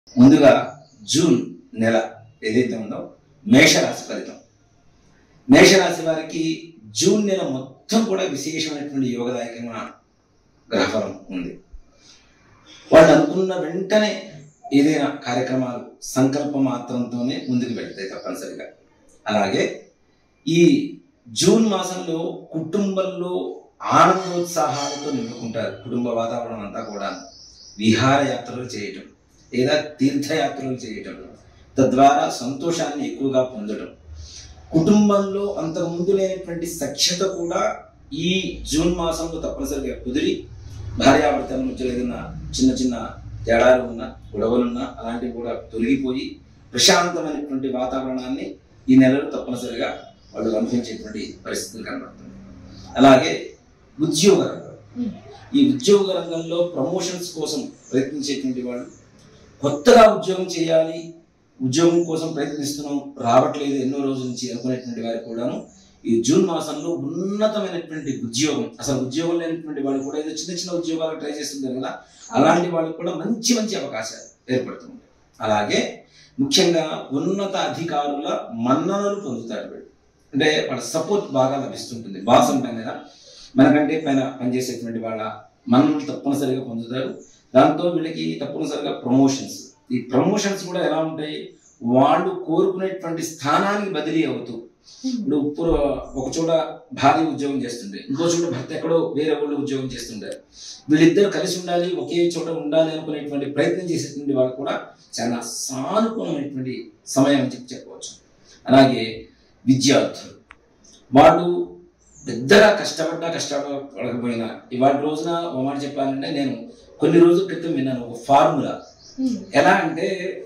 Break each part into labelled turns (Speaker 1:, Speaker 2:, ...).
Speaker 1: ముందుగా జూన్ నెల ఏదైతే ఉందో మేషరాశి ఫలితం మేషరాశి వారికి జూన్ నెల మొత్తం కూడా విశేషమైనటువంటి యోగదాయకమైన గ్రహఫలం ఉంది వాళ్ళు అనుకున్న వెంటనే ఏదైనా కార్యక్రమాలు సంకల్ప మాత్రంతోనే ముందుకు వెళ్తాయి తప్పనిసరిగా అలాగే ఈ జూన్ మాసంలో కుటుంబంలో ఆనందోత్సాహాలతో నింపుకుంటారు కుటుంబ వాతావరణం అంతా కూడా విహారయాత్రలు చేయటం లేదా తీర్థయాత్రలు చేయటం తద్వారా సంతోషాన్ని ఎక్కువగా పొందడం కుటుంబంలో అంతకుముందు లేనటువంటి సఖ్యత కూడా ఈ జూన్ మాసంలో తప్పనిసరిగా కుదిరి భార్యాభర్తల మధ్య ఏదైనా చిన్న చిన్న తేడాలు ఉన్నా గొడవలున్నా అలాంటివి కూడా తొలగిపోయి ప్రశాంతమైనటువంటి వాతావరణాన్ని ఈ నెలలో తప్పనిసరిగా వాళ్ళు అనుభవించేటువంటి పరిస్థితులు కనబడుతుంది అలాగే ఉద్యోగ రంగం ఈ ఉద్యోగ రంగంలో ప్రమోషన్స్ కోసం ప్రయత్నించేటువంటి వాళ్ళు కొత్తగా ఉద్యోగం చేయాలి ఉద్యోగం కోసం ప్రయత్నిస్తున్నాం రావట్లేదు ఎన్నో రోజుల నుంచి అనుకునేటువంటి వారికి కూడాను ఈ జూన్ మాసంలో ఉన్నతమైనటువంటి ఉద్యోగం అసలు ఉద్యోగం లేనటువంటి వాళ్ళు కూడా ఏదో చిన్న చిన్న ఉద్యోగాలు ట్రై చేస్తుంటారు కదా అలాంటి వాళ్ళకి కూడా మంచి మంచి అవకాశాలు ఏర్పడుతుంటాయి అలాగే ముఖ్యంగా ఉన్నత అధికారుల మన్ననలు పొందుతారు వీళ్ళు అంటే వాళ్ళ సపోర్ట్ బాగా లభిస్తుంటుంది బాస్ ఉంటాం కదా మనకంటే పైన పనిచేసేటువంటి వాళ్ళ మన్ననలు తప్పనిసరిగా పొందుతారు దాంతో వీళ్ళకి తప్పనిసరిగా ప్రమోషన్స్ ఈ ప్రమోషన్స్ కూడా ఎలా ఉంటాయి వాళ్ళు కోరుకునేటువంటి స్థానానికి బదిలీ అవుతూ ఇప్పుడు పూర్వ ఒక చోట భార్య ఉద్యోగం చేస్తుండే ఇంకో చోట భర్త ఎక్కడో వేరే వాళ్ళు ఉద్యోగం చేస్తుంటారు వీళ్ళిద్దరు కలిసి ఉండాలి ఒకే చోట ఉండాలి అనుకునేటువంటి ప్రయత్నం చేసేటువంటి వాళ్ళు కూడా చాలా సానుకూలమైనటువంటి సమయం అని చెప్పి చెప్పవచ్చు అలాగే విద్యార్థులు వాళ్ళు పెద్దగా కష్టపడ్డా కష్టపడకపోయినా ఇవాళ రోజున ఒక మాట చెప్పాలంటే నేను కొన్ని రోజుల క్రితం విన్నాను ఒక ఫార్ములా ఎలా అంటే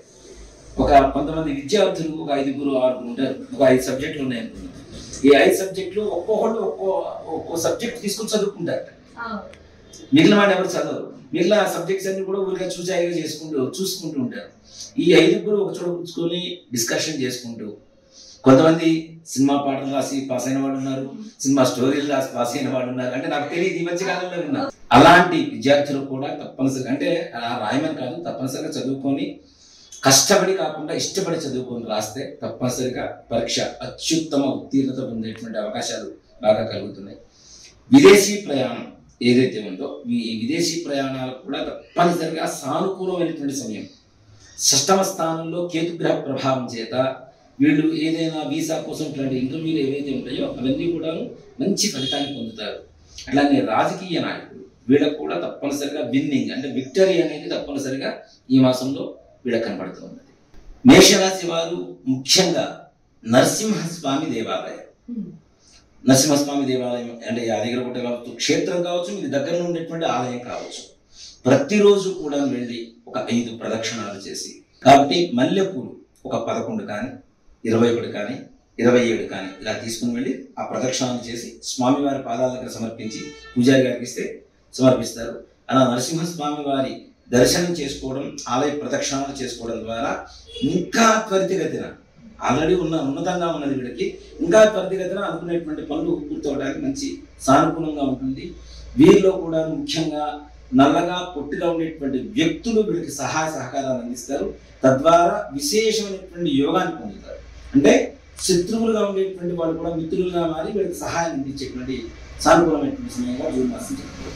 Speaker 1: ఒక కొంతమంది విద్యార్థులు ఒక ఐదుగురు ఆరుగురు ఉంటారు ఒక ఐదు సబ్జెక్టులు ఉన్నాయి అనుకున్నాను ఈ ఐదు సబ్జెక్టులు ఒక్కొక్కళ్ళు ఒక్కో ఒక్కో సబ్జెక్ట్ తీసుకుని చదువుకుంటారు మిగిలిన వాడు ఎవరు చదవరు మిగిలిన సబ్జెక్ట్స్ అన్ని కూడా ఊరిగా చూచాయిగా చేసుకుంటూ చూసుకుంటూ ఉంటారు ఈ ఐదుగురు ఒక చోట కూర్చుకొని డిస్కషన్ చేసుకుంటూ కొంతమంది సినిమా పాటలు రాసి పాస్ అయిన వాళ్ళు ఉన్నారు సినిమా స్టోరీలు రాసి పాస్ అయిన వాళ్ళు ఉన్నారు అంటే నాకు తెలియదు ఈ మధ్య కాలంలో ఉన్నారు అలాంటి విద్యార్థులు కూడా తప్పనిసరిగా అంటే అలా రాయమని కాదు తప్పనిసరిగా చదువుకొని కష్టపడి కాకుండా ఇష్టపడి చదువుకొని రాస్తే తప్పనిసరిగా పరీక్ష అత్యుత్తమ ఉత్తీర్ణత పొందేటువంటి అవకాశాలు బాగా కలుగుతున్నాయి విదేశీ ప్రయాణం ఏదైతే ఉందో ఈ విదేశీ ప్రయాణాలకు కూడా తప్పనిసరిగా సానుకూలమైనటువంటి సమయం షష్టమ స్థానంలో కేతుగ్రహ ప్రభావం చేత వీళ్ళు ఏదైనా వీసా కోసం ఇట్లాంటి ఇంటర్వ్యూలు ఏవైతే ఉంటాయో అవన్నీ కూడా మంచి ఫలితాన్ని పొందుతారు అట్లానే రాజకీయ నాయకులు వీళ్ళకు కూడా తప్పనిసరిగా విన్నింగ్ అంటే విక్టరీ అనేది తప్పనిసరిగా ఈ మాసంలో వీళ్ళకి కనబడుతుంది మేషరాశి వారు ముఖ్యంగా నరసింహస్వామి దేవాలయం నరసింహస్వామి దేవాలయం అంటే యాదగిరిగుట్ట కావచ్చు క్షేత్రం కావచ్చు మీకు దగ్గర ఉండేటువంటి ఆలయం కావచ్చు ప్రతిరోజు కూడా వెళ్ళి ఒక ఐదు ప్రదక్షిణాలు చేసి కాబట్టి మల్లెపూలు ఒక పదకొండు కానీ ఇరవై ఒకటి కానీ ఇరవై ఏడు కానీ ఇలా తీసుకుని వెళ్ళి ఆ ప్రదక్షిణాలు చేసి స్వామివారి పాదాల దగ్గర సమర్పించి పూజారి గారికి ఇస్తే సమర్పిస్తారు అలా నరసింహస్వామి వారి దర్శనం చేసుకోవడం ఆలయ ప్రదక్షిణాలు చేసుకోవడం ద్వారా ఇంకా త్వరితగతిన ఆల్రెడీ ఉన్న ఉన్నతంగా ఉన్నది వీళ్ళకి ఇంకా త్వరితగతిన అనుకునేటువంటి పనులు పూర్తవడానికి మంచి సానుకూలంగా ఉంటుంది వీరిలో కూడా ముఖ్యంగా నల్లగా పొట్టిగా ఉండేటువంటి వ్యక్తులు వీళ్ళకి సహాయ సహకారాలు అందిస్తారు తద్వారా విశేషమైనటువంటి యోగాన్ని పొందుతారు అంటే శత్రువులుగా ఉండేటువంటి వాళ్ళు కూడా మిత్రులుగా మారి వీళ్ళకి సహాయం అందించేటువంటి సానుకూలమైనటువంటి సమయంగా జూన్ మాసం చెప్తారు